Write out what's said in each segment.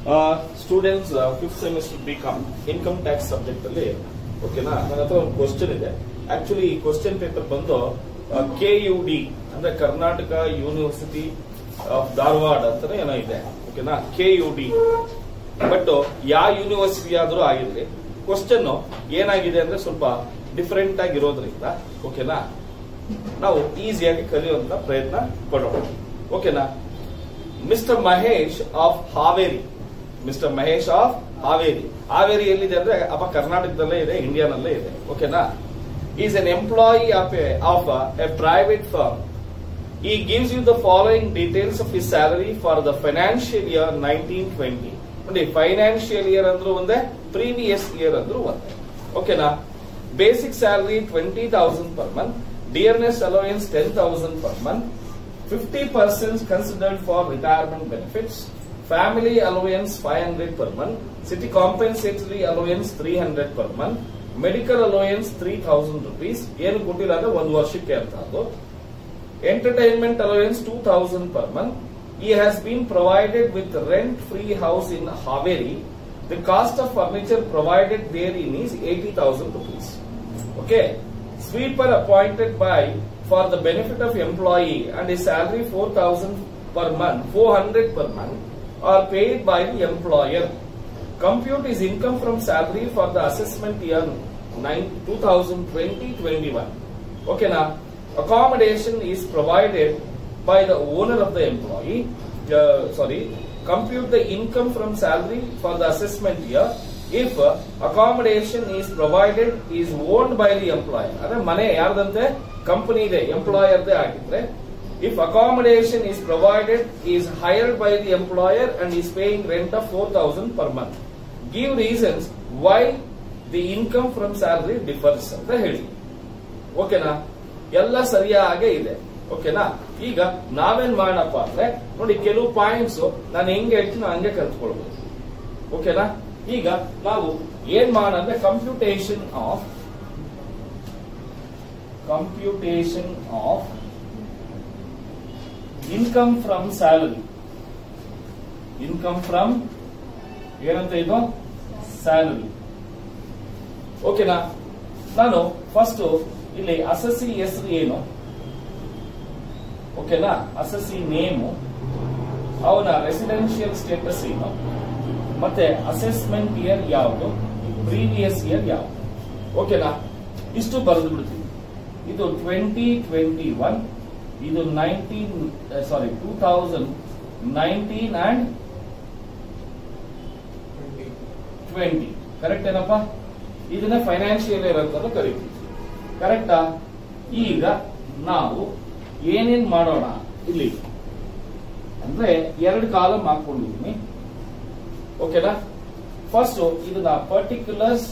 Students fifth semester B com income tax subject ಅಲ್ಲಿ ಓಕೆನಾ ನನ್ನ ಹತ್ರ ಒಂದು ಕ್ವಶನ್ ಇದೆ ಆಕ್ಚುಲಿ ಈ ಕ್ವಶನ್ ಪೇಪರ್ ಬಂದು ಕೆ ಯು ಡಿ ಅಂದ್ರೆ ಕರ್ನಾಟಕ ಯೂನಿವರ್ಸಿಟಿ ಆಫ್ ಧಾರವಾಡ ಅಂತಾನೆ ಏನೋ ಇದೆ ಓಕೆನಾ ಕೆ ಯು ಡಿ ಬಟ್ ಯಾವ ಯೂನಿವರ್ಸಿಟಿ ಆದ್ರೂ ಆಗಿರ್ಲಿ ಕ್ವಶನ್ ಏನಾಗಿದೆ ಅಂದ್ರೆ ಸ್ವಲ್ಪ ಡಿಫರೆಂಟ್ ಆಗಿರೋದ್ರಿಂದ ಓಕೆನಾ ನಾವು ಈಸಿಯಾಗಿ ಕಲಿಯುವಂತ ಪ್ರಯತ್ನ ಪಡೋಣ ಓಕೆನಾ mister Mahesh of Haveri mister Mahesh of Haveri Haveri ಎಲ್ಲಿದೆ ಅಂದ್ರೆ ಅಪ್ಪ ಕರ್ನಾಟಕದಲ್ಲೇ ಇದೆ ಇಂಡಿಯಾನಲ್ಲೇ ಇದೆ ಓಕೆನಾ is an employee of of a private firm he gives you the following details of his salary for the financial year nineteen twenty ನೋಡಿ ಫೈನಾನ್ಷಿಯಲ್ ಇಯರ್ ಅಂದ್ರೂ ಒಂದೇ ಪ್ರೀವಿಯಸ್ ಇಯರ್ ಅಂದ್ರೂ ಒಂದೇ ಓಕೆನಾ basic salary twenty thousand per month dearness allowance ten thousand per month fifty percent considered for retirement benefits family allowance five hundred per month city compensatory allowance three hundred per month medical allowance three thousand rupees ಏನು ಕೊಟ್ಟಿಲ್ಲ ಅಂದ್ರೆ ಒಂದು ವರ್ಷಕ್ಕೆ ಅಂತ ಅದು entertainment allowance 2000 per month. He has been provided with rent-free house in Haveri. The cost of furniture provided therein is 80,000 rupees. Okay. Sweeper appointed by for the benefit of employee and his salary 4,000 per month, 400 per month are paid by the employer. Compute his income from salary for the assessment year 2020-21. Okay now, accommodation is provided by the owner of the employee. Uh, sorry, compute the income from salary for the assessment year. If uh, accommodation is provided is owned by the employer, ಅಂದ್ರೆ ಮನೆ ಯಾರ್ದಂತೆ company ಇದೆ ಎಂಪ್ಲಾಯರ್ದೇ ಆಗಿದ್ರೆ if accommodation is provided is hired by the employer and is paying rent of 4000 per month. Give reasons why the income from salary differs ಅಂತ ಹೇಳಿ ಓಕೆನಾ ಎಲ್ಲ ಸರಿಯಾಗೇ ಇದೆ ಓಕೆನಾ ಈಗ ನಾವೇನ್ ಮಾಡೋಣಪ್ಪ ಅಂದ್ರೆ ನೋಡಿ ಕೆಲವು ಪಾಯಿಂಟ್ಸ್ ನಾನು ಹೆಂಗೆ ಹೇಳ್ತೀನಿ ಹಂಗೆ ಕಲ್ತ್ಕೊಳ್ಬಹುದು ಓಕೆನಾ ಈಗ ನಾವು ಏನ್ ಮಾಡೋಣ ಅಂದ್ರೆ computation of computation of income from salary income from ಏನಂತ ಇದು ಸ್ಯಾಲರಿ ಓಕೆನಾ ನಾನು ಫಸ್ಟ್ ಇಲ್ಲಿ ಅಸಸಿ ಹೆಸರು ಏನು ಓಕೆನಾ ಅಸಸಿ ನೇಮು ಅವನ ರೆಸಿಡೆನ್ಷಿಯಲ್ ಸ್ಟೇಟಸ್ ಏನು ಮತ್ತೆ ಅಸೆಸ್ಮೆಂಟ್ ಇಯರ್ ಯಾವುದು ಪ್ರೀವಿಯಸ್ ಇಯರ್ ಯಾವುದು ಓಕೆನಾ ಇಷ್ಟು ಬರೆದು ಬಿಡ್ತೀನಿ ಇದು ಟ್ವೆಂಟಿ ಟ್ವೆಂಟಿ ಒನ್ ಇದು nineteen sorry two thousand nineteen and twenty correct ಏನಪ್ಪ ಇದನ್ನ ಫೈನಾನ್ಷಿಯಲ್ ಇಯರ್ ಅಂತ ಕರಿತೀವಿ ಕರೆಕ್ಟಾ ಈಗ ನಾವು ಏನೇನ್ ಮಾಡೋಣ ಇಲ್ಲಿ ಅಂದ್ರೆ ಎರಡು ಕಾಲಮ್ ಹಾಕೊಂಡಿದ್ದೀನಿ ಓಕೆನಾ ಫಸ್ಟ್ ಇದನ್ನ ಪರ್ಟಿಕ್ಯುಲರ್ಸ್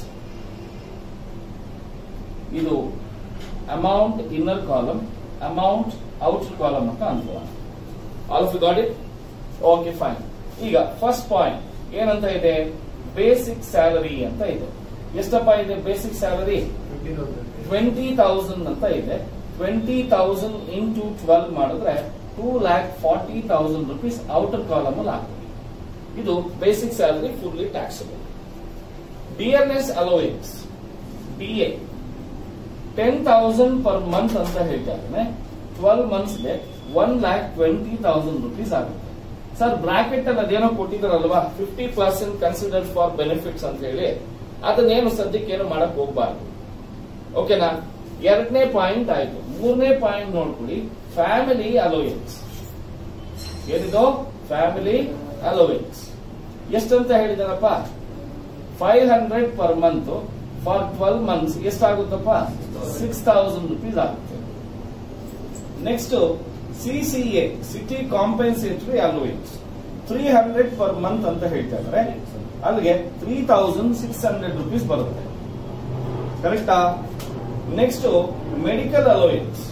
ಇದು amount inner column amount outer column ಅಂತ ಅನ್ಕೋಣ all of got it okay fine ಈಗ ಫಸ್ಟ್ ಪಾಯಿಂಟ್ ಏನಂತ ಇದೆ ಬೇಸಿಕ್ ಸ್ಯಾಲರಿ ಅಂತ ಇದೆ ಎಷ್ಟಪ್ಪ ಇದೆ ಬೇಸಿಕ್ ಸ್ಯಾಲರಿ ಟ್ವೆಂಟಿ ತೌಸಂಡ್ ಅಂತ ಇದೆ ಟ್ವೆಂಟಿ ತೌಸಂಡ್ ಇಂಟು ಟ್ವೆಲ್ ಮಾಡಿದ್ರೆ two lakh forty thousand rupees outer column ಅಲ್ಲಿ ಹಾಕ್ತೀವಿ ಇದು basic salary fully taxable dearness allowance D A ten thousand per month ಅಂತ ಹೇಳ್ತಾ ಇದ್ದಾನೆ ಟ್ವೆಲ್ ಮಂತ್ಸ್ಗೆ one lakh twenty thousand rupees ಆಗುತ್ತೆ ಸರ್ ಬ್ರಾಕೆಟ್ ಅಲ್ಲಿ ಅದೇನೋ ಕೊಟ್ಟಿದಾರಲ್ವಾ fifty percent considered for benefits ಅಂತ ಹೇಳಿ ಅದನ್ನೇನು ಸದ್ಯಕ್ಕೆ ಏನು ಮಾಡಕ್ ಹೋಗ್ಬಾರ್ದು ಓಕೆನಾ ಎರಡನೇ ಪಾಯಿಂಟ್ ಆಯ್ತು ಮೂರನೇ ಪಾಯಿಂಟ್ ನೋಡ್ಕೊಳ್ಳಿ ಫ್ಯಾಮಿಲಿ ಅಲೋಯನ್ಸ್ ಏನಿದು ಫ್ಯಾಮಿಲಿ ಅಲೋವೆನ್ಸ್ ಎಷ್ಟಂತ ಹೇಳಿದಾರಪ್ಪ five hundred per month for twelve months ಎಷ್ಟಾಗುತ್ತಪ್ಪ ಸಿಕ್ಸ್ ತೌಸಂಡ್ ರುಪೀಸ್ ಆಗುತ್ತೆ next CCA city compensatory allowance three hundred per month ಅಂತ ಹೇಳ್ತಾ ಇದ್ದಾರೆ ಅಲ್ಲಿಗೆ three thousand six hundred rupees ಬರುತ್ತೆ ಕರೆಕ್ಟಾ next medical allowance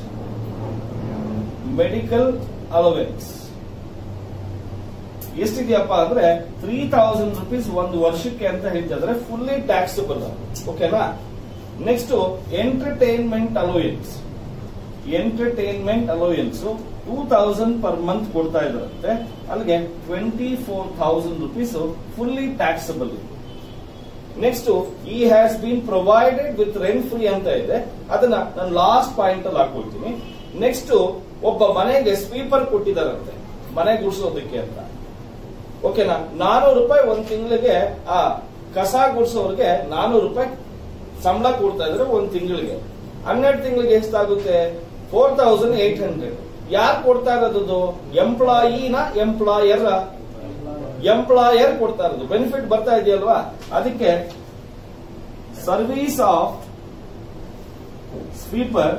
medical allowance ಎಷ್ಟಿದೆಯಪ್ಪ ಅಂದ್ರೆ ತ್ರೀ ತೌಸಂಡ್ ರುಪೀಸ್ ಒಂದು ವರ್ಷಕ್ಕೆ ಅಂತ ಹೇಳ್ತಿದ್ರೆ ಫುಲ್ಲಿ ಟ್ಯಾಕ್ಸಬಲ್ ಓಕೆನಾ next entertainment allowance entertainment allowance two thousand per month ಕೊಡ್ತಾ ಇದ್ರಂತೆ ಅಲ್ಲಿಗೆ twenty four thousand rupees fully taxable ಇದೆ ನೆಕ್ಸ್ಟ್ ಈ has been provided with rent free ಅಂತ ಇದೆ ಅದನ್ನ ನಾನು ಲಾಸ್ಟ್ ಪಾಯಿಂಟ್ ಅಲ್ಲಿ ಹಾಕೊಳ್ತೀನಿ ನೆಕ್ಸ್ಟ್ ಒಬ್ಬ ಮನೆಗೆ ಸ್ವೀಪರ್ ಕೊಟ್ಟಿದ್ದಾರಂತೆ ಮನೆ ಗುಡಿಸೋದಕ್ಕೆ ಅಂತ ಓಕೆನಾ ನಾನೂರು ರೂಪಾಯಿ ಒಂದ್ ತಿಂಗಳಿಗೆ ಆ ಕಸ ಗುಡಿಸೋರ್ಗೆ ನಾನೂರು ರೂಪಾಯಿ ಸಂಬಳ ಕೊಡ್ತಾ ಇದ್ರೆ ಒಂದ್ ತಿಂಗಳಿಗೆ ಹನ್ನೆರಡು ತಿಂಗಳಿಗೆ ಎಷ್ಟಾಗುತ್ತೆ ಫೋರ್ ತೌಸಂಡ್ ಏಟ್ ಹಂಡ್ರೆಡ್ ಯಾರು ಕೊಡ್ತಾ ಇರೋದು ಎಂಪ್ಲಾಯಿನ ಎಂಪ್ಲಾಯರ್ ಎಂಪ್ಲಾಯರ್ ಕೊಡ್ತಾ ಇರೋದು ಬೆನಿಫಿಟ್ ಬರ್ತಾ ಇದೆಯಲ್ವಾ ಅದಕ್ಕೆ service of sweeper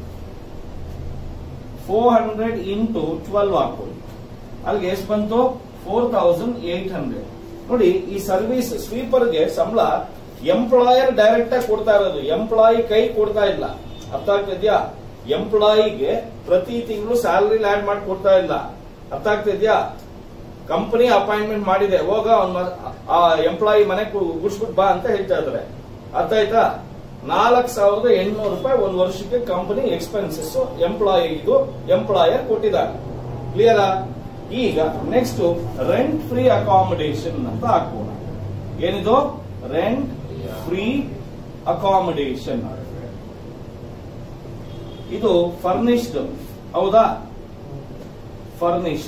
four hundred into twelve ಹಾಕೊಳ್ಳಿ ಅಲ್ಲಿಗೆ ಎಷ್ಟು ಬಂತು ಫೋರ್ ತೌಸಂಡ್ ಏಟ್ ಹಂಡ್ರೆಡ್ ನೋಡಿ ಈ ಸರ್ವಿಸ್ ಸ್ವೀಪರ್ಗೆ ಸಂಬಳ ಎಂಪ್ಲಾಯರ್ ಡೈರೆಕ್ಟ್ ಆಗಿ ಕೊಡ್ತಾ ಇರೋದು ಎಂಪ್ಲಾಯಿ ಕೈ ಕೊಡ್ತಾ ಇಲ್ಲ ಅರ್ಥ ಆಗ್ತಿದ್ಯಾ ಎಂಪ್ಲಾಯಿಗೆ ಪ್ರತಿ ತಿಂಗಳು ಸ್ಯಾಲರಿ ಆಡ್ ಮಾಡಿ ಕೊಡ್ತಾ ಇಲ್ಲ ಅರ್ಥ ಆಗ್ತಿದ್ಯಾ ಕಂಪನಿ ಅಪಾಯಿಂಟ್ಮೆಂಟ್ ಮಾಡಿದೆ ಹೋಗ ಅವ್ನ್ ಮ- ಆ ಎಂಪ್ಲಾಯಿ ಮನೆ ಗುಡ್ಸ್ಬಿಟ್ ಬಾ ಅಂತ ಹೇಳ್ತಾ ಇದಾರೆ ಅರ್ಥ ಆಯ್ತಾ ನಾಲ್ಕು ಸಾವಿರದ ಎಂಟುನೂರು ರೂಪಾಯಿ ಒಂದು ವರ್ಷಕ್ಕೆ ಕಂಪನಿ ಎಕ್ಸ್ಪೆನ್ಸಸ್ ಎಂಪ್ಲಾಯಿ ಇದು ಎಂಪ್ಲಾಯರ್ ಕೊಟ್ಟಿದ್ದಾರೆ ಕ್ಲಿಯರಾ ಈಗ ನೆಕ್ಸ್ಟ್ ರೆಂಟ್ ಫ್ರೀ ಅಕಾಮಿಡೇಷನ್ ಅಂತ ಹಾಕೋಣ ಏನಿದು ರೆಂಟ್ ಫ್ರೀ ಅಕಾಮಿಡೇಷನ್ ಇದು ಫರ್ನಿಶ್ಡ್ ಹೌದಾ ಫರ್ನಿಶ್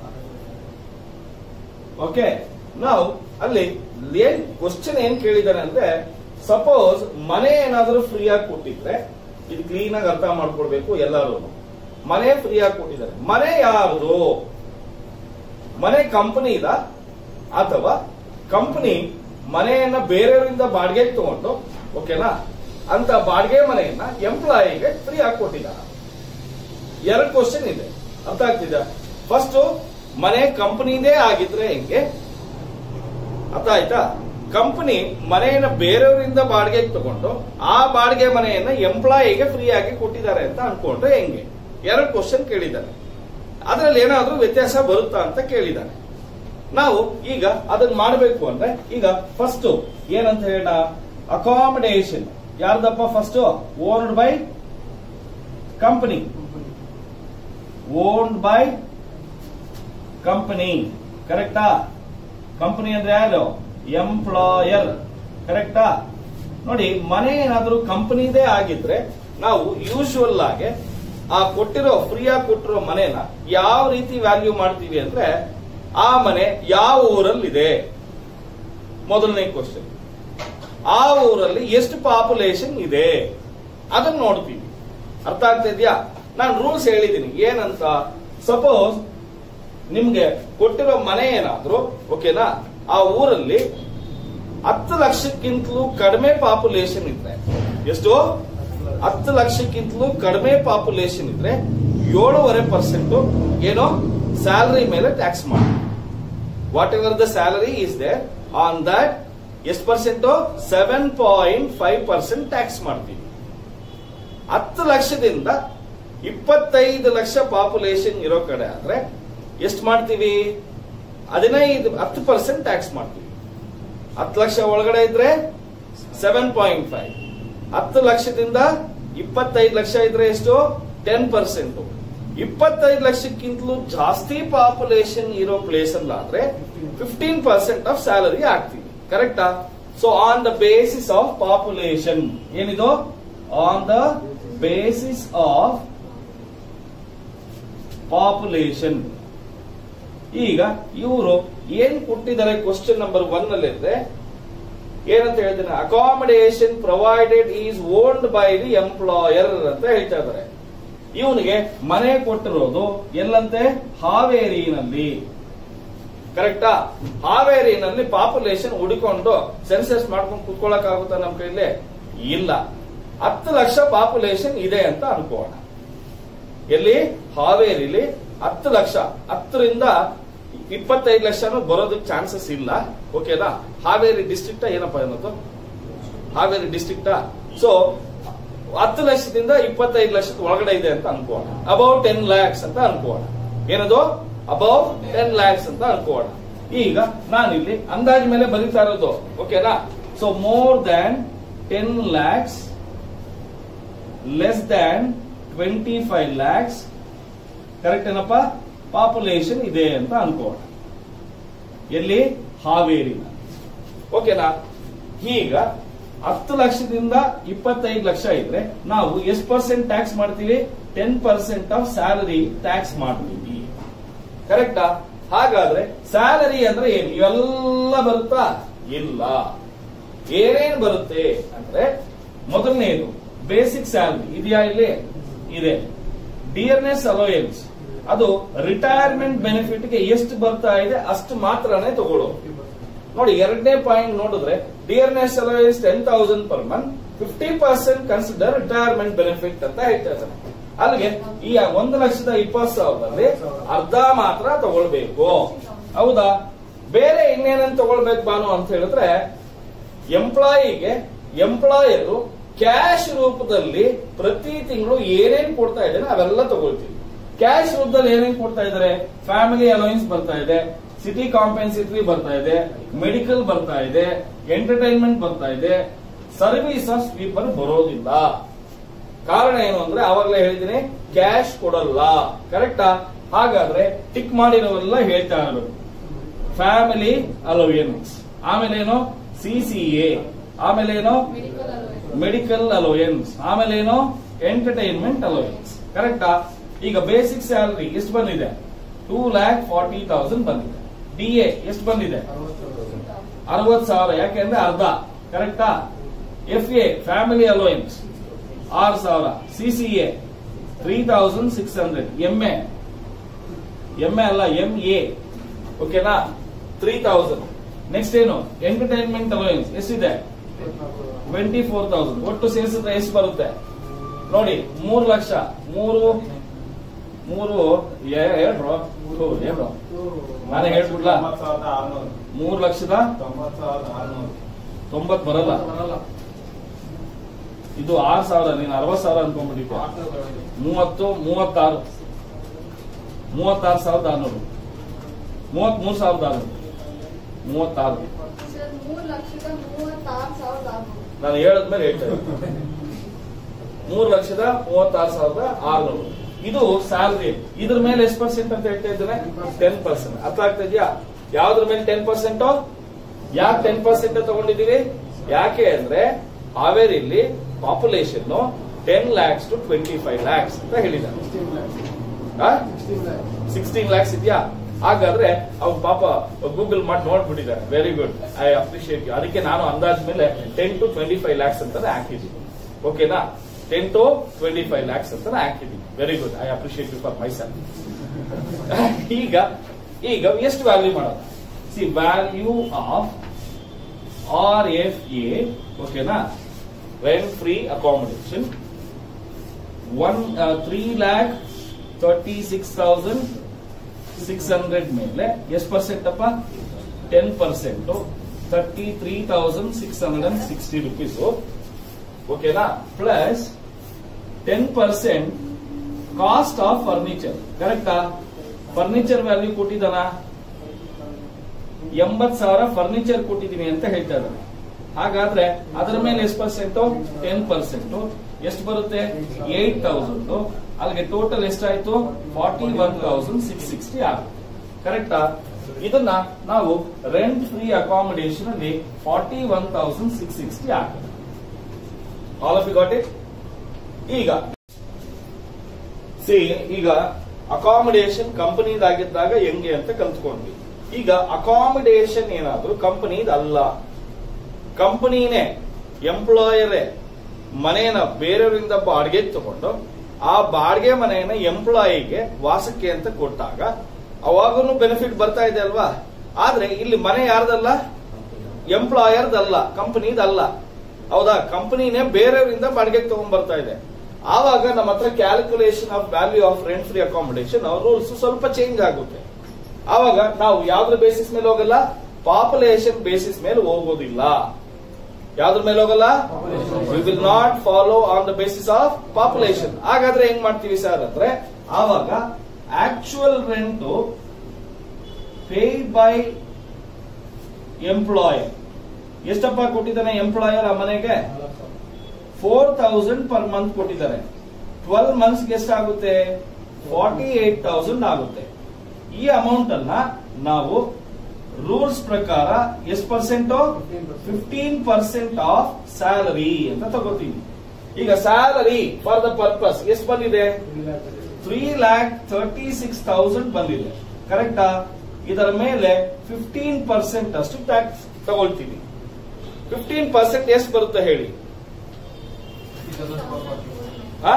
ಓಕೆ ನಾವು ಅಲ್ಲಿ ಏನ್ ಕ್ವಶನ್ ಏನ್ ಕೇಳಿದಾರೆ ಅಂದ್ರೆ ಸಪೋಸ್ ಮನೆ ಏನಾದರೂ ಫ್ರೀ ಆಗಿ ಕೊಟ್ಟಿದ್ರೆ ಇದು ಕ್ಲೀನ್ ಆಗಿ ಅರ್ಥ ಮಾಡ್ಕೊಳ್ಬೇಕು ಎಲ್ಲರೂ ಮನೆ ಫ್ರೀ ಆಗಿ ಕೊಟ್ಟಿದ್ದಾರೆ ಮನೆ ಯಾರ್ದು ಮನೆ ಕಂಪನಿ ಇದ ಅಥವಾ ಕಂಪನಿ ಮನೆಯನ್ನ ಬೇರೆಯವರಿಂದ ಬಾಡಿಗೆಗೆ ತಗೊಂಡು ಓಕೆನಾ ಅಂತ ಬಾಡಿಗೆ ಮನೆಯನ್ನ ಎಂಪ್ಲಾಯಿಗೆ ಫ್ರೀ ಆಗಿ ಕೊಟ್ಟಿದ್ದಾರೆ ಎರಡು ಕ್ವಶನ್ ಇದೆ ಅರ್ಥ ಆಗ್ತಿದೆ ಫಸ್ಟ್ ಮನೆ ಕಂಪನಿದೇ ಆಗಿದ್ರೆ ಹೆಂಗೆ ಅರ್ಥ ಆಯ್ತಾ ಕಂಪನಿ ಮನೆಯನ್ನ ಬೇರೆಯವರಿಂದ ಬಾಡಿಗೆಗೆ ತಗೊಂಡು ಆ ಬಾಡಿಗೆ ಮನೆಯನ್ನ ಎಂಪ್ಲಾಯಿಗೆ ಫ್ರೀ ಆಗಿ ಕೊಟ್ಟಿದ್ದಾರೆ ಅಂತ ಅನ್ಕೊಂಡ್ರೆ ಹೆಂಗೆ ಎರಡು ಕ್ವಶನ್ ಕೇಳಿದ್ದಾರೆ ಅದರಲ್ಲಿ ಏನಾದ್ರೂ ವ್ಯತ್ಯಾಸ ಬರುತ್ತಾ ಅಂತ ಕೇಳಿದ್ದಾನೆ ನಾವು ಈಗ ಅದನ್ನ ಮಾಡಬೇಕು ಅಂದ್ರೆ ಈಗ ಫಸ್ಟ್ ಏನಂತ ಹೇಳ ಅಕಾಮಿಡೇಷನ್ ಯಾರ್ದಪ್ಪ first owned by company owned by company ಕರೆಕ್ಟಾ ಕಂಪನಿ ಅಂದ್ರೆ ಯಾರು ಎಂಪ್ಲಾಯರ್ ಕರೆಕ್ಟಾ ನೋಡಿ ಮನೆ ಏನಾದ್ರೂ ಕಂಪನಿದೇ ಆಗಿದ್ರೆ ನಾವು ಯೂಶುವಲ್ ಆಗಿ ಆ ಕೊಟ್ಟಿರೋ ಫ್ರೀ ಆಗಿ ಕೊಟ್ಟಿರೋ ಮನೆನ ಯಾವ ರೀತಿ ವ್ಯಾಲ್ಯೂ ಮಾಡ್ತೀವಿ ಅಂದ್ರೆ ಆ ಮನೆ ಯಾವ ಊರಲ್ಲಿದೆ ಮೊದಲನೇ ಕ್ವಶನ್ ಆ ಊರಲ್ಲಿ ಎಷ್ಟು ಪಾಪ್ಯುಲೇಷನ್ ಇದೆ ಅದನ್ನ ನೋಡ್ತೀವಿ ಅರ್ಥ ಆಗ್ತಾ ಇದೆಯಾ ನಾನು ರೂಲ್ಸ್ ಹೇಳಿದ್ದೀನಿ ಏನಂತ ಸಪೋಸ್ ನಿಮ್ಗೆ ಕೊಟ್ಟಿರೋ ಮನೆ ಏನಾದ್ರು ಓಕೆನಾ ಆ ಊರಲ್ಲಿ ಹತ್ತು ಲಕ್ಷಕ್ಕಿಂತಲೂ ಕಡಿಮೆ ಪಾಪ್ಯುಲೇಷನ್ ಇದ್ರೆ ಎಷ್ಟು ಹತ್ತು ಲಕ್ಷಕ್ಕಿಂತಲೂ ಕಡಿಮೆ ಪಾಪ್ಯುಲೇಷನ್ ಇದ್ರೆ ಏಳೂವರೆ ಪರ್ಸೆಂಟ್ ಏನೋ ಸ್ಯಾಲರಿ ಮೇಲೆ ಟ್ಯಾಕ್ಸ್ ಮಾಡಿ whatever the salary is there on that ಎಷ್ಟು percent seven point five percent tax ಮಾಡ್ತೀವಿ ಹತ್ತು ಲಕ್ಷದಿಂದ ಇಪ್ಪತ್ತೈದು ಲಕ್ಷ ಪಾಪ್ಯುಲೇಷನ್ ಇರೋ ಕಡೆ ಆದ್ರೆ ಎಷ್ಟು ಮಾಡ್ತೀವಿ ಹದಿನೈದು ಹತ್ತು ಪರ್ಸೆಂಟ್ ಟ್ಯಾಕ್ಸ್ ಮಾಡ್ತೀವಿ ಹತ್ತು ಲಕ್ಷ ಒಳಗಡೆ ಇದ್ರೆ ಸೆವೆನ್ ಪಾಯಿಂಟ್ ಫೈವ್ ಹತ್ತು ಲಕ್ಷದಿಂದ ಇಪ್ಪತ್ತೈದು ಲಕ್ಷ ಇದ್ರೆ ಎಷ್ಟು ಟೆನ್ ಪರ್ಸೆಂಟ್ ಇಪ್ಪತ್ತೈದು ಲಕ್ಷಕ್ಕಿಂತಲೂ ಜಾಸ್ತಿ ಪಾಪ್ಯುಲೇಷನ್ ಇರೋ ಪ್ಲೇಸ್ ಅಲ್ಲಾದ್ರೆ ಫಿಫ್ಟೀನ್ ಪರ್ಸೆಂಟ್ ಆಫ್ ಸ್ಯಾಲರಿ ಹಾಕ್ತೀವಿ ಕರೆಕ್ಟಾ so on the basis of population ಏನಿದು on the basis of population ಈಗ ಇವರು ಏನ್ ಕೊಟ್ಟಿದ್ದಾರೆ ಕ್ವಶನ್ ನಂಬರ್ ಒನ್ ಅಲ್ಲಿದ್ರೆ ಏನಂತ ಹೇಳ್ತೀನಿ accommodation provided is owned by the employer ಅಂತ ಹೇಳ್ತಾ ಇದ್ದಾರೆ ಇವನಿಗೆ ಮನೆ ಕೊಟ್ಟಿರೋದು ಎಲ್ಲಂತೆ ಹಾವೇರಿನಲ್ಲಿ ಕರೆಕ್ಟಾ ಹಾವೇರಿನಲ್ಲಿ ಪಾಪ್ಯುಲೇಷನ್ ಹುಡುಕೊಂಡು ಸೆನ್ಸಸ್ ಮಾಡ್ಕೊಂಡು ಕುತ್ಕೊಳ್ಳಕ್ ಆಗುತ್ತಾ ನಮ್ ಕೈಲಿ ಇಲ್ಲ ಹತ್ತು ಲಕ್ಷ ಪಾಪ್ಯುಲೇಷನ್ ಇದೆ ಅಂತ ಅನ್ಕೋಣ ಎಲ್ಲಿ ಹಾವೇರಿಲಿ ಹತ್ತು ಲಕ್ಷ ಹತ್ತರಿಂದ ಇಪ್ಪತ್ತೈದು ಲಕ್ಷನೂ ಬರೋದಕ್ಕೆ ಚಾನ್ಸಸ್ ಇಲ್ಲ ಓಕೆನಾ ಹಾವೇರಿ ಡಿಸ್ಟ್ರಿಕ್ಟ್ ಏನಪ್ಪಾ ಏನದು ಹಾವೇರಿ ಡಿಸ್ಟ್ರಿಕ್ಟ್ ಸೊ ಹತ್ತು ಲಕ್ಷದಿಂದ ಇಪ್ಪತ್ತೈದು ಲಕ್ಷದ ಒಳಗಡೆ ಇದೆ ಅಂತ ಅನ್ಕೋಣ ಅಬೌಟ್ ಟೆನ್ ಲ್ಯಾಕ್ಸ್ ಅಂತ ಅನ್ಕೋಣ ಏನದು ಅಬೌಟ್ ಟೆನ್ ಲ್ಯಾಕ್ಸ್ ಅಂತ ಅನ್ಕೋಣ ಈಗ ನಾನಿಲ್ಲಿ ಅಂದಾಜ್ ಮೇಲೆ ಬರೀತಾ ಇರೋದು ಓಕೆನಾ so more than ten lakhs less than twenty five lakhs correct ಏನಪ್ಪ ಪಾಪ್ಯುಲೇಷನ್ ಇದೆ ಅಂತ ಅನ್ಕೋಣ ಎಲ್ಲಿ ಹಾವೇರಿ ಓಕೆನಾ ಈಗ ಹತ್ತು ಲಕ್ಷದಿಂದ ಇಪ್ಪತ್ತೈದು ಲಕ್ಷ ಇದ್ರೆ ನಾವು ಎಷ್ಟು ಪರ್ಸೆಂಟ್ ಟ್ಯಾಕ್ಸ್ ಮಾಡ್ತೀವಿ ten percent of salary tax ಮಾಡ್ತೀವಿ ಕರೆಕ್ಟಾ ಹಾಗಾದ್ರೆ ಸ್ಯಾಲರಿ ಅಂದ್ರೆ ಏನು ಇವೆಲ್ಲ ಬರುತ್ತಾ ಇಲ್ಲ ಏನೇನ್ ಬರುತ್ತೆ ಅಂದ್ರೆ ಮೊದಲನೇದು ಬೇಸಿಕ್ ಸ್ಯಾಲರಿ ಇದೆಯಾ ಇಲ್ಲಿ ಇದೆ ಡಿಯರ್ನೆಸ್ ಅಲೋಯನ್ಸ್ ಅದು ರಿಟೈರ್ಮೆಂಟ್ ಬೆನಿಫಿಟ್ ಗೆ ಎಷ್ಟು ಬರ್ತಾ ಇದೆ ಅಷ್ಟು ಮಾತ್ರನೇ ತಗೊಳ್ಳೋದು ನೋಡಿ ಎರಡನೇ ಪಾಯಿಂಟ್ ನೋಡಿದ್ರೆ dearness allowance ten thousand per month fifty percent consider retirement benefit ಅಂತ ಹೇಳ್ತಾ ಇದ್ದಾನೆ ಅಲ್ಲಿಗೆ ಈ ಒಂದು ಲಕ್ಷದ ಇಪ್ಪತ್ತು ಸಾವಿರದಲ್ಲಿ ಅರ್ಧ ಮಾತ್ರ ತಗೊಳ್ಬೇಕು ಹೌದಾ ಬೇರೆ ಇನ್ನೇನಂತ ತಗೊಳ್ಬೇಕು ಬಾನು ಅಂತ ಹೇಳಿದ್ರೆ ಎಂಪ್ಲಾಯಿಗೆ ಎಂಪ್ಲಾಯರು ಕ್ಯಾಶ್ ರೂಪದಲ್ಲಿ ಪ್ರತಿ ತಿಂಗಳು ಏನೇನ್ ಕೊಡ್ತಾ ಇದ್ದಾರೆ ಅವೆಲ್ಲ ತಗೊಳ್ತೀವಿ ಕ್ಯಾಶ್ ರೂಪದಲ್ಲಿ ಏನೇನ್ ಕೊಡ್ತಾ ಇದ್ದಾರೆ ಫ್ಯಾಮಿಲಿ ಅಲೋಯನ್ಸ್ ಬರ್ತಾ ಇದೆ ಸಿಟಿ ಕಾಂಪೆನ್ಸಿಟರಿ ಬರ್ತಾ ಇದೆ ಮೆಡಿಕಲ್ ಬರ್ತಾ ಇದೆ ಎಂಟರ್ಟೈನ್ಮೆಂಟ್ ಬರ್ತಾ ಇದೆ ಸರ್ವಿಸ್ ಆಫ್ ಸ್ವೀಪರ್ ಬರೋದಿಲ್ಲ ಕಾರಣ ಏನು ಅಂದ್ರೆ ಆವಾಗಲೇ ಹೇಳಿದ್ದೀನಿ ಕ್ಯಾಶ್ ಕೊಡಲ್ಲ ಕರೆಕ್ಟಾ ಹಾಗಾದ್ರೆ ಟಿಕ್ ಮಾಡಿರೋರೆಲ್ಲ ಹೇಳ್ತಾ ಇರೋದು ಫ್ಯಾಮಿಲಿ ಅಲೋಯನ್ಸ್ ಆಮೇಲೆ ಏನು ಸಿ ಸಿ ಎ ಆಮೇಲೆ ಏನು ಮೆಡಿಕಲ್ ಅಲೋಯನ್ಸ್ ಆಮೇಲೆ ಏನು ಎಂಟರ್ಟೈನ್ಮೆಂಟ್ ಅಲೋಯನ್ಸ್ ಕರೆಕ್ಟಾ ಈಗ ಬೇಸಿಕ್ ಸ್ಯಾಲರಿ ಎಷ್ಟು ಬಂದಿದೆ ಟೂ ಲ್ಯಾಕ್ ಫಾರ್ಟಿ ತೌಸಂಡ್ ಬಂದಿದೆ ಡಿ ಎ ಎಷ್ಟು ಬಂದಿದೆ ಅರವತ್ ಸಾವಿರ ಯಾಕೆಂದ್ರೆ ಅರ್ಧ ಕರೆಕ್ಟಾ ಎಫ್ ಎ ಫ್ಯಾಮಿಲಿ ಅಲೋಯನ್ಸ್ ಆರು ಸಾವಿರ C C A three thousand six hundred M A M A ಅಲ್ಲ ಎಂ ಎ ಓಕೆನಾ ತ್ರೀ ತೌಸಂಡ್ ನೆಕ್ಸ್ಟ್ ಏನು ಎಂಟರ್ಟೈನ್ಮೆಂಟ್ ಅಲೋಯನ್ಸ್ ಎಷ್ಟಿದೆ ಟ್ವೆಂಟಿ ಫೋರ್ ತೌಸಂಡ್ ಒಟ್ಟು ಸೇರಿಸಿದ್ರೆ ಎಷ್ಟು ಬರುತ್ತೆ ನೋಡಿ ಮೂರು ಲಕ್ಷ ಮೂರು ಮೂರು ಏ- ಹೇಳ್ರೋ ಹೋ, ಹೇಳ್ರೋ ನಾನೇ ಹೇಳ್ಬಿಡ್ಲಾ ತೊಂಬತ್ತು ಸಾವಿರದ ಆರ್ನೂರು ಮೂರು ಲಕ್ಷದ ತೊಂಬತ್ತು ಸಾವಿರದ ಆರ್ನೂರು ತೊಂಬತ್ ಬರಲ್ಲ ಇದು ಆರು ಸಾವಿರ ನೀನು ಅರವತ್ ಸಾವಿರ ಅನ್ಕೊಂಡ್ಬಿಟ್ಟಿದ್ದೆ ಮೂವತ್ತು ಮೂವತ್ತಾರು ಮೂವತ್ತಾರು ಸಾವಿರದ ಆರ್ನೂರು ಮೂವತ್ ಮೂರು ಸಾವಿರದ ಆರ್ನೂರು ಮೂವತ್ತಾರು ಸರ್ ಮೂರು ಲಕ್ಷದ ಮೂವತ್ತಾರು ಸಾವಿರದ ಆರ್ನೂರು ನಾನು ಹೇಳದ್ಮೇಲೆ ಹೇಳ್ತಾ ಇದ್ದೀನಿ ಮೂರು ಲಕ್ಷದ ಮೂವತ್ತಾರು ಸಾವಿರದ ಆರ್ನೂರು ಇದು ಸ್ಯಾಲರಿ ಇದ್ರ ಮೇಲೆ ಎಷ್ಟು ಪರ್ಸೆಂಟ್ ಅಂತ ಹೇಳ್ತಾ ಇದ್ದೇನೆ ಟೆನ್ ಪರ್ಸೆಂಟ್ ಅರ್ಥ ಆಗ್ತಾ ಇದೆಯಾ ಯಾವ್ದ್ರ ಮೇಲೆ ಟೆನ್ ಪರ್ಸೆಂಟ್ ಯಾಕೆ ಟೆನ್ ಪರ್ಸೆಂಟ್ ತಗೊಂಡಿದೀವಿ ಯಾಕೆ ಅಂದ್ರೆ ಹಾವೇರಿಲಿ population ten lakhs to twenty five lakhs ಅಂತ ಹೇಳಿದ್ದಾರೆ ಸಿಕ್ಸ್ಟೀನ್ ಲ್ಯಾಕ್ಸ್ ಇದೆಯಾ ಹಾಗಾದ್ರೆ ಅವ್ರು ಪಾಪ ಗೂಗಲ್ ಮಾಡಿ ನೋಡ್ಬಿಟ್ಟಿದ್ದಾರೆ very good I appreciate you ಅದಕ್ಕೆ ನಾನು ಅಂದಾಜ್ ಮೇಲೆ ten to twenty five lakhs ಅಂತಾನೆ ಹಾಕಿದ್ದೀನಿ ಓಕೆನಾ ten to twenty five lakhs ಅಂತಾನೆ ಹಾಕಿದ್ದೀನಿ very good I appreciate you for myself ಈಗ ಈಗ ಎಷ್ಟು ವ್ಯಾಲ್ಯೂ ಮಾಡೋದು see value of R F A ಓಕೆನಾ rent free accommodation one three lakh thirty six thousand six hundred ಮೇಲೆ ಎಷ್ಟು ಪರ್ಸೆಂಟ್ ಅಪ್ಪ ten percent thirty three thousand six hundred and sixty rupees ಓಕೆನಾ plus ten percent cost of furniture ಕರೆಕ್ಟಾ furniture value ಕೊಟ್ಟಿದ್ದಾನ ಎಂಬತ್ ಸಾವಿರ furniture ಕೊಟ್ಟಿದ್ದೀನಿ ಅಂತ ಹೇಳ್ತಾ ಇದ್ದಾನೆ ಹಾಗಾದ್ರೆ ಅದರ ಮೇಲೆ ಎಷ್ಟು ಪರ್ಸೆಂಟ್ ಟೆನ್ ಪರ್ಸೆಂಟ್ ಎಷ್ಟು ಬರುತ್ತೆ ಏಟ್ ತೌಸಂಡ್ ಅಲ್ಲಿಗೆ ಟೋಟಲ್ ಎಷ್ಟಾಯ್ತು forty one thousand six sixty ಆಗುತ್ತೆ ಕರೆಕ್ಟಾ ಇದನ್ನ ನಾವು ರೆಂಟ್ ಫ್ರೀ ಅಕಾಮಿಡೇಷನ್ ಅಲ್ಲಿ forty one thousand six sixty ಆಗುತ್ತೆ all of you got it ಈಗ ಸಿ ಈಗ ಅಕಾಮಿಡೇಷನ್ ಕಂಪನಿದಾಗಿದ್ದಾಗ ಹೆಂಗೆ ಅಂತ ಕಲ್ತ್ಕೊಂಡ್ವಿ ಈಗ ಅಕಾಮಿಡೇಷನ್ ಏನಾದ್ರೂ ಕಂಪನಿದ್ ಅಲ್ಲ ಕಂಪನಿನೇ ಎಂಪ್ಲಾಯರೇ ಮನೆಯನ್ನ ಬೇರೆಯವರಿಂದ ಬಾಡಿಗೆ ತಗೊಂಡು ಆ ಬಾಡಿಗೆ ಮನೆಯನ್ನ ಎಂಪ್ಲಾಯಿಗೆ ವಾಸಕ್ಕೆ ಅಂತ ಕೊಟ್ಟಾಗ ಅವಾಗೂ ಬೆನಿಫಿಟ್ ಬರ್ತಾ ಇದೆ ಅಲ್ವಾ ಆದ್ರೆ ಇಲ್ಲಿ ಮನೆ ಯಾರ್ದಲ್ಲ ಎಂಪ್ಲಾಯರ್ದಲ್ಲ ಕಂಪನಿದಲ್ಲ ಹೌದಾ ಕಂಪನಿನೇ ಬೇರೆಯವರಿಂದ ಬಾಡಿಗೆಗೆ ತಗೊಂಡ್ ಬರ್ತಾ ಇದೆ ಆವಾಗ ನಮ್ಮ ಹತ್ರ calculation of value of rent free accommodation rules ಸ್ವಲ್ಪ ಚೇಂಜ್ ಆಗುತ್ತೆ ಆವಾಗ ನಾವು ಯಾವ್ದ್ರ ಬೇಸಿಸ್ ಮೇಲೆ ಹೋಗಲ್ಲ ಪಾಪ್ಯುಲೇಷನ್ ಬೇಸಿಸ್ ಮೇಲೆ ಹೋಗೋದಿಲ್ಲ ಯಾವ್ದ್ರ ಮೇಲೆ ಹೋಗಲ್ಲ we will not follow on the basis of population ಹಾಗಾದ್ರೆ ಹೆಂಗ್ ಮಾಡ್ತೀವಿ ಸರ್ ಅಂದ್ರೆ ಆವಾಗ actual rent paid by employer ಎಷ್ಟಪ್ಪ ಕೊಟ್ಟಿದ್ದಾನೆ ಎಂಪ್ಲಾಯರ್ ಆ ಮನೆಗೆ ಫೋರ್ ತೌಸಂಡ್ ಪರ್ ಮಂತ್ ಕೊಟ್ಟಿದ್ದಾರೆ ಟ್ವೆಲ್ ಮಂತ್ಸ್ ಎಷ್ಟಾಗುತ್ತೆ ಫಾರ್ಟಿ ಏಟ್ ತೌಸಂಡ್ ಆಗುತ್ತೆ ಈ ಅಮೌಂಟ್ ಅನ್ನ ನಾವು ರೂಲ್ಸ್ ಪ್ರಕಾರ ಎಷ್ಟು percent fifteen percent of salary ಅಂತ ತಗೋತೀವಿ ಈಗ ಸ್ಯಾಲರಿ ಫಾರ್ ದ ಪರ್ಪಸ್ ಎಷ್ಟು ಬಂದಿದೆ three lakh thirty six thousand ಬಂದಿದೆ ಕರೆಕ್ಟಾ ಇದರ ಮೇಲೆ ಫಿಫ್ಟೀನ್ ಪರ್ಸೆಂಟ್ ಅಷ್ಟು ಟ್ಯಾಕ್ಸ್ ತಗೊಳ್ತೀವಿ ಫಿಫ್ಟೀನ್ ಪರ್ಸೆಂಟ್ ಎಷ್ಟು ಬರುತ್ತೆ ಹೇಳಿ ಆ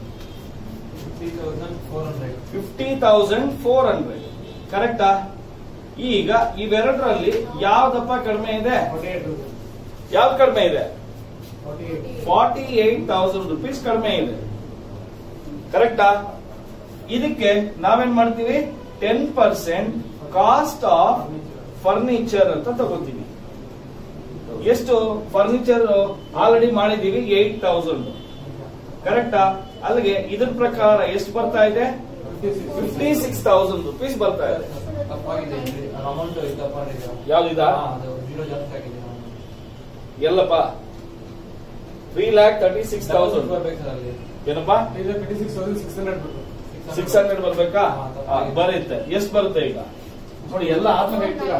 ಫಿಫ್ಟಿ ತೌಸಂಡ್ ಫೋರ್ ಹಂಡ್ರೆಡ್ ಕರೆಕ್ಟಾ ಈಗ ಇವೆರಡರಲ್ಲಿ ಯಾವ್ದಪ್ಪ ಕಡಿಮೆ ಇದೆ ಯಾವ್ದು ಕಡಿಮೆ ಇದೆ ಫಾರ್ಟಿ ಏಟ್ ತೌಸಂಡ್ ರುಪೀಸ್ ಕಡಿಮೆ ಇದೆ ಕರೆಕ್ಟಾ ಇದಕ್ಕೆ ನಾವೇನ್ ಮಾಡ್ತೀವಿ ten percent cost of furniture ಅಂತ ತಗೋತೀವಿ ಎಷ್ಟು ಫರ್ನಿಚರ್ ಆಲ್ರೆಡಿ ಮಾಡಿದೀವಿ ಏಟ್ ತೌಸಂಡ್ ಕರೆಕ್ಟಾ ಅಲ್ಲಿಗೆ ಇದ್ರ ಪ್ರಕಾರ ಎಷ್ಟು ಬರ್ತಾ ಇದೆ ಫಿಫ್ಟಿ ಸಿಕ್ಸ್ ತೌಸಂಡ್ ರುಪೀಸ್ ಬರ್ತಾ ಇದೆ ತಪ್ಪಾಗಿದೆ ಅಮೌಂಟ್ ತಪ್ಪಾಗಿದೆ ಯಾವ್ದಿದಾ ಜೀರೋ ಜಾಸ್ತಿ ಆಗಿದೆ ಎಲ್ಲಪ್ಪ three lakh thirty six thousand ಬರ್ಬೇಕು ಸರ್ ಅಲ್ಲಿ ಏನಪ್ಪಾ twenty six thousand six hundred six hundred ಬರ್ಬೇಕಾ ಆ, ಬರುತ್ತೆ ಎಷ್ಟು ಬರುತ್ತೆ ಈಗ ನೋಡಿ ಎಲ್ಲ ಆತ್ಮ ಹೇಳ್ತೀರಾ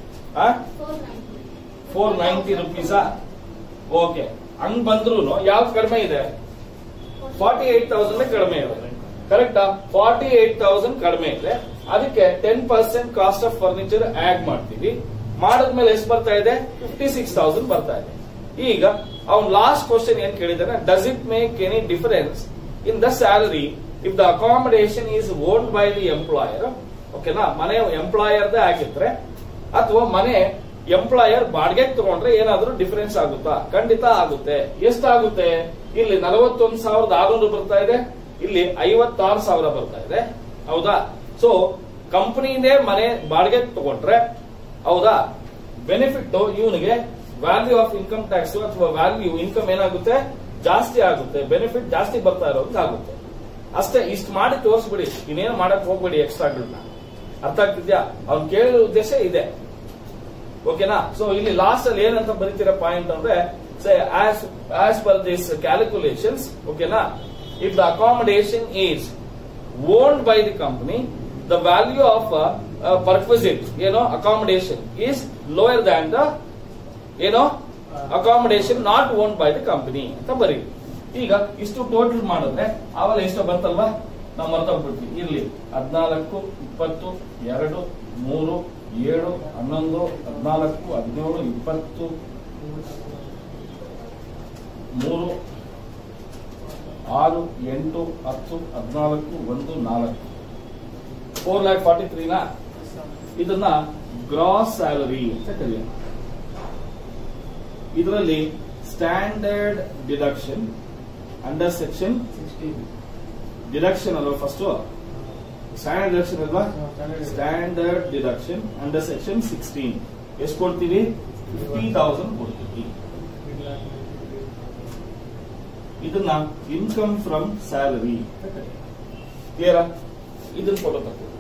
ಫೋರ್ ನೈಂಟಿ ರುಪೀಸಾ ಓಕೆ ಹಂಗ್ ಬಂದ್ರು ಯಾವ್ದು ಕಡಿಮೆ ಇದೆ ಫಾರ್ಟಿ ಏಟ್ ತೌಸಂಡ್ ಕಡಿಮೆ ಇದೆ ಕರೆಕ್ಟಾ ಫಾರ್ಟಿ ಏಟ್ ತೌಸಂಡ್ ಕಡಿಮೆ ಇದೆ ಅದಕ್ಕೆ ten percent cost of furniture add ಮಾಡ್ತೀವಿ ಮಾಡಿದ್ಮೇಲೆ ಎಷ್ಟು ಬರ್ತಾ ಇದೆ ಫಿಫ್ಟಿ ಸಿಕ್ಸ್ ತೌಸಂಡ್ ಬರ್ತಾ ಇದೆ ಈಗ ಅವ್ನ್ ಲಾಸ್ಟ್ ಕ್ವಶನ್ ಏನ್ ಕೇಳಿದಾನೆ does it make any difference in the salary if the accommodation is own by the employer ಓಕೆನಾ ಮನೆ ಎಂಪ್ಲಾಯರ್ದೇ ಆಗಿದ್ರೆ ಅಥವಾ ಮನೆ ಎಂಪ್ಲಾಯರ್ ಬಾಡಿಗೆ ತಗೊಂಡ್ರೆ ಏನಾದ್ರೂ ಡಿಫರೆನ್ಸ್ ಆಗುತ್ತಾ ಖಂಡಿತ ಆಗುತ್ತೆ ಎಷ್ಟಾಗುತ್ತೆ ಇಲ್ಲಿ ನಲವತ್ತೊಂದು ಸಾವಿರದ ಆರುನೂರು ಬರ್ತಾ ಇದೆ ಇಲ್ಲಿ ಐವತ್ತಾರು ಸಾವಿರ ಬರ್ತಾ ಇದೆ ಹೌದಾ ಸೊ ಕಂಪನಿನೇ ಮನೆ ಬಾಡಿಗೆ ತಗೊಂಡ್ರೆ ಹೌದಾ ಬೆನಿಫಿಟ್ ಇವನಿಗೆ ವ್ಯಾಲ್ಯೂ ಆಫ್ ಇನ್ಕಮ್ ಟ್ಯಾಕ್ಸ್ ಅಥವಾ ವ್ಯಾಲ್ಯೂ ಇನ್ಕಮ್ ಏನಾಗುತ್ತೆ ಜಾಸ್ತಿ ಆಗುತ್ತೆ ಬೆನಿಫಿಟ್ ಜಾಸ್ತಿ ಬರ್ತಾ ಇರೋದು ಆಗುತ್ತೆ ಅಷ್ಟೇ ಇಷ್ಟು ಮಾಡಿ ತೋರಿಸ್ಬಿಡಿ ಇನ್ನೇನು ಮಾಡಕ್ ಹೋಗ್ಬೇಡಿ ಎಕ್ಸ್ಟ್ರಾಗಳನ್ನ ಅರ್ಥ ಆಗ್ತಿದ್ಯಾ ಅವ್ನು ಕೇಳಿರೋ ಉದ್ದೇಶ ಇದೆ ಓಕೆನಾ ಸೊ ಇಲ್ಲಿ ಲಾಸ್ಟ್ ಅಲ್ಲಿ ಏನಂತ ಬರೀತಿರೋ ಪಾಯಿಂಟ್ ಅಂದ್ರೆ as as per this calculations ಓಕೆನಾ if the accommodation is owned by the company the value of perquisite ಏನೋ accommodation is lower than the ಏನೋ accommodation not own by the company ಅಂತ ಬರೀ ಈಗ ಇಷ್ಟು ಟೋಟಲ್ ಮಾಡಿದ್ರೆ ಆವಾಗ ಎಷ್ಟೋ ಬಂತಲ್ವಾ ನಾವು ಮರ್ತೋಗ್ಬಿಡ್ತೀವಿ ಇರ್ಲಿ ಹದಿನಾಲ್ಕು ಇಪ್ಪತ್ತು ಎರಡು ಮೂರು ಏಳು ಹನ್ನೊಂದು ಹದಿನಾಲ್ಕು ಹದಿನೇಳು ಇಪ್ಪತ್ತು ಮೂರು ಆರು ಎಂಟು ಹತ್ತು ಹದಿನಾಲ್ಕು ಒಂದು ನಾಲ್ಕು ಫೋರ್ ಲ್ಯಾಕ್ ಫಾರ್ಟಿ ತ್ರೀನಾ ಇದನ್ನ ಗ್ರಾಸ್ ಸ್ಯಾಲರಿ ಅಂತ ಕರೆಯೋಣ ಇದರಲ್ಲಿ standard deduction under section deduction ಅಲ್ವಾ ಫಸ್ಟ್ ಸ್ಟ್ಯಾಂಡರ್ಡ್ ಡಿಡಕ್ಷನ್ ಅಲ್ವಾ standard deduction under section sixteen ಎಷ್ಟು ಕೊಡ್ತೀವಿ ಫಿಫ್ಟಿ ತೌಸಂಡ್ ಕೊಡ್ತೀವಿ ಇದನ್ನ ಇನ್ಕಮ್ ಫ್ರಮ್ ಸ್ಯಾಲರಿ ಕ್ಲಿಯರಾ ಇದನ್ನ ಫೋಟೋ ತಗೋ